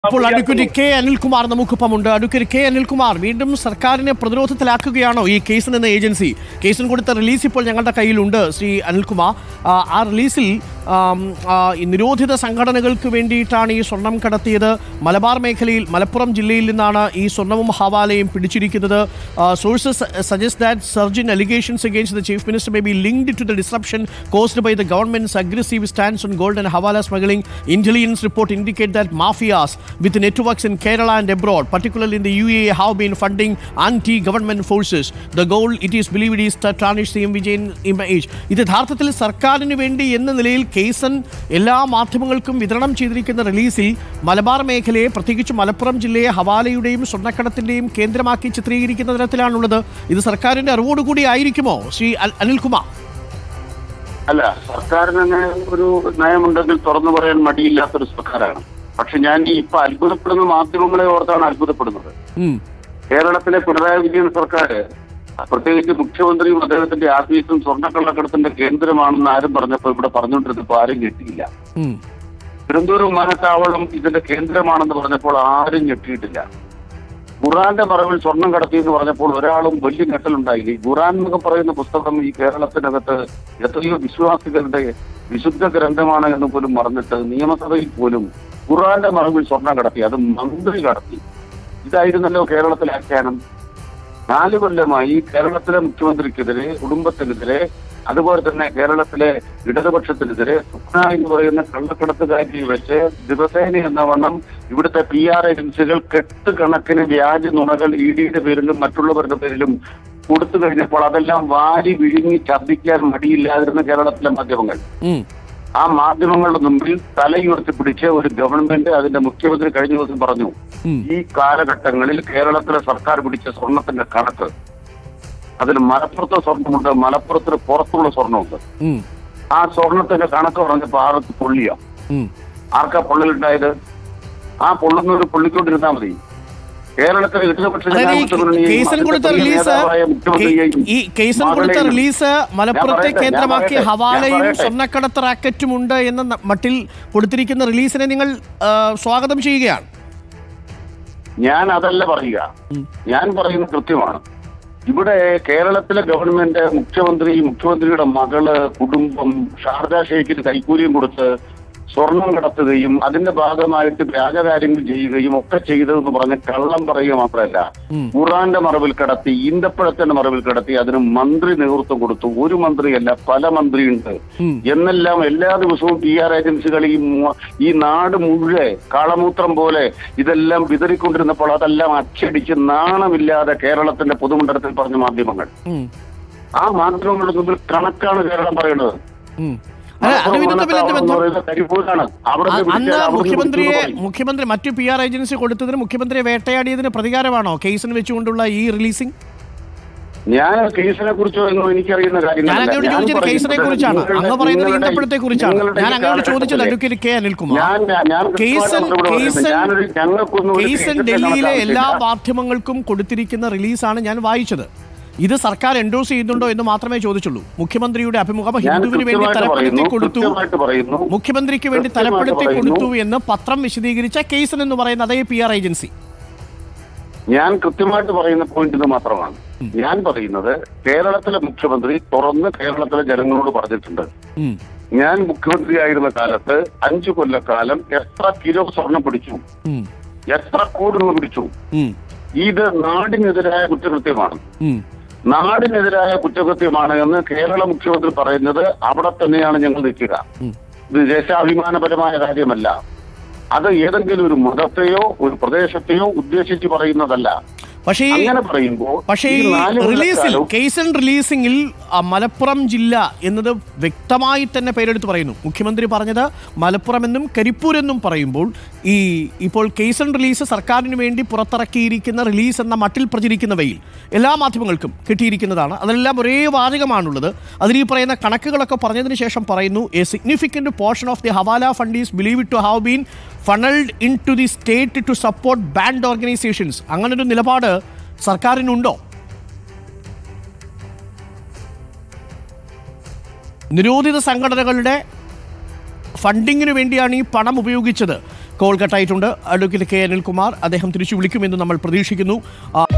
ഇപ്പോൾ advocate K Anilkumar നമുക്കൊപ്പമുണ്ട് advocate K Anilkumar വീണ്ടും സർക്കാരിനെ പ്രതിരോധത്തിലാക്കുകയാണോ ഈ കേസിൽ നിന്ന് ഏജൻസി കേസിന് കൊടുത്ത റിലീസ് ഇപ്പോൾ ഞങ്ങളുടെ കയ്യിലുണ്ട് ശ്രീ അനിൽകുമാർ ആ, ആ റിലീസിൽ ആം, ആ, ഈ നിരോധിത സംഘടനകൾക്ക് വേണ്ടിയിട്ടാണ് ഈ സ്വർണം കടത്തിയത് മലബാർ മേഖലയിൽ മലപ്പുറം ജില്ലയിൽ നിന്നാണ് ഈ സ്വർണവും ഹവാലയും പിടിച്ചിരിക്കുന്നത് sources suggest that surging allegations against the chief minister may be linked to the disruption caused by the government's aggressive stance on gold and Havala smuggling. Intelligence report indicate that mafias with networks in Kerala and abroad, particularly in the UAE, have been funding anti-government forces. The goal, it is believed, is to tarnish CM Vijayan image. ഇത് യഥാർത്ഥത്തിൽ സർക്കാരിന് വേണ്ടി എന്ന നിലയിൽ കേസൻ എല്ലാ മാധ്യമങ്ങൾക്കും വിതരണം ചെയ്തിരിക്കുന്ന റിലീസിൽ മലബാർ മേഖലയെ പ്രത്യേകിച്ച് മലപ്പുറം ജില്ലയെ ഹവാലയുടെയും സ്വർണ്ണക്കടത്തിന്റെയും കേന്ദ്രമാക്കി ചിത്രീകരിക്കുന്ന തരത്തിലാണുള്ളത് ഇത് സർക്കാരിന്റെ അറിവോടുകൂടി ആയിരിക്കുമോ ശ്രീ അൽ- അനിൽകുമാർ അല്ല സർക്കാരിന് അങ്ങനെ ഒരു നയമുണ്ടെങ്കിൽ തുറന്നു പറയാൻ മടിയില്ലാത്തൊരു സർക്കാരാണ് പക്ഷെ ഞാൻ ഈ ഇപ്പൊ അത്ഭുതപ്പെടുന്ന മാധ്യമങ്ങളെ ഓർത്താണ് അത്ഭുതപ്പെടുന്നത് ഉം. കേരളത്തിലെ പിണറായി വിജയൻ സർക്കാർ പ്രത്യേകിച്ച് മുഖ്യമന്ത്രിയും അദ്ദേഹത്തിന്റെ ആഫീസും സ്വർണ്ണക്കള്ളക്കടത്തിന്റെ കേന്ദ്രമാണെന്ന് ആരും പറഞ്ഞപ്പോ ഇവിടെ പറഞ്ഞുകൊണ്ടിരുന്നപ്പോ ആരും ഞെട്ടിയില്ല ഉം. തിരുവനന്തപുരം വിമാനത്താവളം ഇതിന്റെ കേന്ദ്രമാണെന്ന് പറഞ്ഞപ്പോൾ ആരും ഞെട്ടിയിട്ടില്ല ഖുറാന്റെ മറവിൽ സ്വർണം കടത്തി എന്ന് പറഞ്ഞപ്പോൾ ഒരാളും വലിയ ഞെട്ടലുണ്ടായി ഈ ഖുറാൻ എന്നൊക്കെ പറയുന്ന പുസ്തകം ഈ കേരളത്തിനകത്ത് എത്രയോ വിശ്വാസികളുടെ വിശുദ്ധ ഗ്രന്ഥമാണ് എന്ന് പോലും മറന്നിട്ട് നിയമസഭയിൽ പോലും ഖുറാന്റെ മറവിൽ സ്വർണം കടത്തി അത് മന്ത്രി കടത്തി ഇതായിരുന്നല്ലോ കേരളത്തിലെ ആഖ്യാനം നാല് കൊല്ലമായി കേരളത്തിലെ മുഖ്യമന്ത്രിക്കെതിരെ കുടുംബത്തിനെതിരെ അതുപോലെ തന്നെ കേരളത്തിലെ ഇടതുപക്ഷത്തിനെതിരെ സ്വപ്ന എന്ന് പറയുന്ന കള്ളക്കടത്തുകാരി വെച്ച് ദിവസേന എന്ന വണ്ണം ഇവിടുത്തെ പി ആർ ഏജൻസികൾ കെട്ടുകണക്കിന് വ്യാജ നുണകൾ ഇ ഡിയുടെ പേരിലും മറ്റുള്ളവരുടെ പേരിലും കൊടുത്തു കഴിഞ്ഞപ്പോൾ അതെല്ലാം വാരി വിഴുങ്ങി ഛർദ്ദിക്കാൻ മടിയില്ലാതിരുന്ന കേരളത്തിലെ മാധ്യമങ്ങൾ ഉം. ആ മാധ്യമങ്ങളുടെ മുമ്പിൽ തലയുയർത്തി പിടിച്ച ഒരു ഗവൺമെന്റ് അതിന്റെ മുഖ്യമന്ത്രി കഴിഞ്ഞ ദിവസം പറഞ്ഞു ഉം. ഈ കാലഘട്ടങ്ങളിൽ കേരളത്തിലെ സർക്കാർ പിടിച്ച സ്വർണത്തിന്റെ കണക്ക് അതിൽ മലപ്പുറത്തെ സ്വർണമുണ്ട് മലപ്പുറത്തിന് പുറത്തുള്ള സ്വർണമുണ്ട് ഉം. ആ സ്വർണത്തിന്റെ കണക്ക് പറഞ്ഞപ്പോ ആർക്ക് പൊള്ളിയ ഉം. ആർക്കാ പൊള്ളലുണ്ടായത് ആ പൊള്ളുന്നവർ പൊള്ളിക്കൊണ്ടിരുന്നാ മതി കേരളത്തിലെ ഇടതുപക്ഷ അതായത് ഈ ജനാധിപത്യ മുന്നണിയെയും കേസിൽ കൊടുത്ത അതിന്റെ റിലീസ് നേതാവായ മുഖ്യമന്ത്രിയെയും ഈ കേസിൽ കൊടുത്ത മകളെയും റിലീസ് മലപ്പുറത്തെ ഞാൻ പറയട്ടെ, കേന്ദ്രമാക്കി ഞാൻ പറയട്ടെ, ഹവാലയും ഞാൻ പറയട്ടെ. സ്വർണ്ണക്കടത്ത് റാക്കറ്റും ഉണ്ട് എന്ന ന- മട്ടിൽ കൊടുത്തിരിക്കുന്ന റിലീസിനെ നിങ്ങൾ ആ, സ്വാഗതം ചെയ്യുകയാണ് ഞാൻ അതല്ല പറയുക ഞാൻ പറയുന്നത് കൃത്യമാണ് ഇവിടെ കേരളത്തിലെ ഗവൺമെന്റ് മുഖ്യമന്ത്രി മുഖ്യമന്ത്രിയുടെ മകള് കുടുംബം ഷാർജ ഷെയ്ഖിന് കൈക്കൂലിയും കൊടുത്ത് സ്വർണം കടത്തുകയും അതിന്റെ ഭാഗമായിട്ട് വ്യാജകാര്യങ്ങൾ ചെയ്യുകയും ഒക്കെ ചെയ്തതെന്ന് പറഞ്ഞ് കള്ളം പറയുക മാത്രമല്ല ഖുറാന്റെ മറവിൽ കടത്തി ഈന്തപ്പഴത്തിന്റെ മറവിൽ കടത്തി അതിന് മന്ത്രി നേതൃത്വം കൊടുത്തു ഒരു മന്ത്രിയല്ല പല മന്ത്രിയുണ്ട് ഉം. എന്നെല്ലാം എല്ലാ ദിവസവും പി ആർ ഏജൻസികൾ ഈ മു- ഈ നാട് മുഴുവൻ കാളമൂത്രം പോലെ ഇതെല്ലാം വിതറിക്കൊണ്ടിരുന്നപ്പോൾ അതെല്ലാം അച്ചടിച്ച് നാണമില്ലാതെ കേരളത്തിന്റെ പൊതുമണ്ഡലത്തിൽ പറഞ്ഞ മാധ്യമങ്ങൾ ഉം. ആ മാധ്യമങ്ങളുടെ മുമ്പിൽ കണക്കാണ് കേരളം പറയുന്നത് ഉം. അല്ല, അത് മലപ്പുറം ഇതിന്റെ എന്ത് എന്ന് ബന്ധം പറയുന്നത് കരിപ്പൂരാണ് അവിടെ അ- നിന്ന് അന്ന് പിടിച്ചാൽ അവിടെ നിന്ന് മുഖ്യമന്ത്രിയെ പിടിച്ചു എന്ന് പറയും. മുഖ്യമന്ത്രി മറ്റു പി ആർ ഏജൻസി കൊടുത്തതിന് മുഖ്യമന്ത്രിയെ വേട്ടയാടിയതിന് പ്രതികാരമാണോ കേസിന് വെച്ചുകൊണ്ടുള്ള ഈ റിലീസിംഗ് ഞാൻ കേസിനെ കുറിച്ചോ ഒന്നും എനിക്കറിയുന്ന ഞാൻ കാര്യങ്ങളല്ല. അങ്ങോട്ട് ഞാൻ ചോദിച്ചത് പറയുന്നത് കേസിനെ കുറിച്ചാണ് നിങ്ങളുടെ- അങ്ങ് പറയുന്നത് നിങ്ങളുടെ- ഈന്തപ്പഴത്തെ കുറിച്ചാണ് നിങ്ങളുടെ ഞാൻ ഈ അങ്ങോട്ട് ചോദിച്ചത് കാലഘട്ടത്തിലെ- അഡ്വക്കേറ്റ് കെ അനിൽകുമാർ ഞാൻ ഞാൻ കേസൻ കൃത്യമായിട്ട് മറുപടി പറയുന്നത്. കേസൻ ഞാനൊരു ഞങ്ങൾക്കൊന്നും ഒരു കേസൻ കേസിന്റെ ഡൽഹിയിലെ കണക്ക് എല്ലാ ആവശ്യമില്ല. മാധ്യമങ്ങൾക്കും കൊടുത്തിരിക്കുന്ന റിലീസാണ് ഞാൻ വായിച്ചത് ഇത് സർക്കാർ എൻഡോസ് ചെയ്യുന്നുണ്ടോ എന്ന് മാത്രമേ ചോദിച്ചുള്ളൂ മുഖ്യമന്ത്രിയുടെ അഭിമുഖം ഞാൻ ഹിന്ദുവിന് വേണ്ടി കൃത്യമായിട്ട് തലപ്പെടുത്തി പറയുന്നു, കൊടുത്തു കൃത്യമായിട്ട് പറയുന്നു മുഖ്യമന്ത്രിക്ക് വേണ്ടി കൃത്യമായിട്ട് തലപ്പെടുത്തി പറയുന്നു. കൊടുത്തു എന്ന് പത്രം വിശദീകരിച്ച കേസൻ എന്ന് പറയുന്ന അതേ പി ആർ ഏജൻസി ഞാൻ കൃത്യമായിട്ട് പറയുന്ന പോയിന്റ് ഇത് മാത്രമാണ് ഞാൻ പറയുന്നത് കേരളത്തിലെ മുഖ്യമന്ത്രി തുറന്ന് കേരളത്തിലെ ജനങ്ങളോട് പറഞ്ഞിട്ടുണ്ട് ഉം, ഞാൻ മുഖ്യമന്ത്രിയായിരുന്ന കാലത്ത് അഞ്ചു കൊല്ലക്കാലം എത്ര കിലോ സ്വർണം പിടിച്ചു ഉം, എത്ര കോടി രൂപ പിടിച്ചു ഉം, ഇത് നാടിനെതിരായ കുറ്റകൃത്യമാണ് ഉം, നാടിനെതിരായ കുറ്റകൃത്യമാണ് എന്ന് കേരള മുഖ്യമന്ത്രി പറയുന്നത് അവിടെ തന്നെയാണ് ഞങ്ങൾ നിൽക്കുക ഉം. ഇത് ദേശാഭിമാനപരമായ കാര്യമല്ല അത് ഏതെങ്കിലും ഒരു മതത്തെയോ ഒരു പ്രദേശത്തെയോ ഉദ്ദേശിച്ച് പറയുന്നതല്ല പക്ഷേ ഈ അങ്ങനെ പറയുമ്പോൾ പക്ഷേ ഈ ഈ നാല് റിലീസിൽ കൊല്ലക്കാലവും കേസൻ റിലീസിംഗിൽ ആ, മലപ്പുറം ജില്ല എന്നത് വ്യക്തമായി തന്നെ പേരെടുത്ത് പറയുന്നു മുഖ്യമന്ത്രി പറഞ്ഞത് മലപ്പുറം എന്നും കരിപ്പൂർ എന്നും പറയുമ്പോൾ ഈ ഇപ്പോൾ കേസൻ റിലീസ് സർക്കാരിന് വേണ്ടി പുറത്തിറക്കിയിരിക്കുന്ന റിലീസ് എന്ന മട്ടിൽ പ്രചരിക്കുന്നവയിൽ എല്ലാ മാധ്യമങ്ങൾക്കും കിട്ടിയിരിക്കുന്നതാണ് അതെല്ലാം ഒരേ വാചകമാണുള്ളത് അതിൽ ഈ പറയുന്ന കണക്കുകളൊക്കെ പറഞ്ഞതിന് ശേഷം പറയുന്നു a significant portion of the hawala fund is believe to have been funnelled into the state to support banned organisations അങ്ങനൊരു നിലപാട് സർക്കാരിനുണ്ടോ നിരോധിത സംഘടനകളുടെ ഫണ്ടിങ്ങിന് വേണ്ടിയാണ് ഈ പണം ഉപയോഗിച്ചത് കോൾ കട്ടായിട്ടുണ്ട് അഡ്വക്കേറ്റ് കെ അനിൽകുമാർ അദ്ദേഹം തിരിച്ചു വിളിക്കുമെന്ന് നമ്മൾ പ്രതീക്ഷിക്കുന്നു ആ,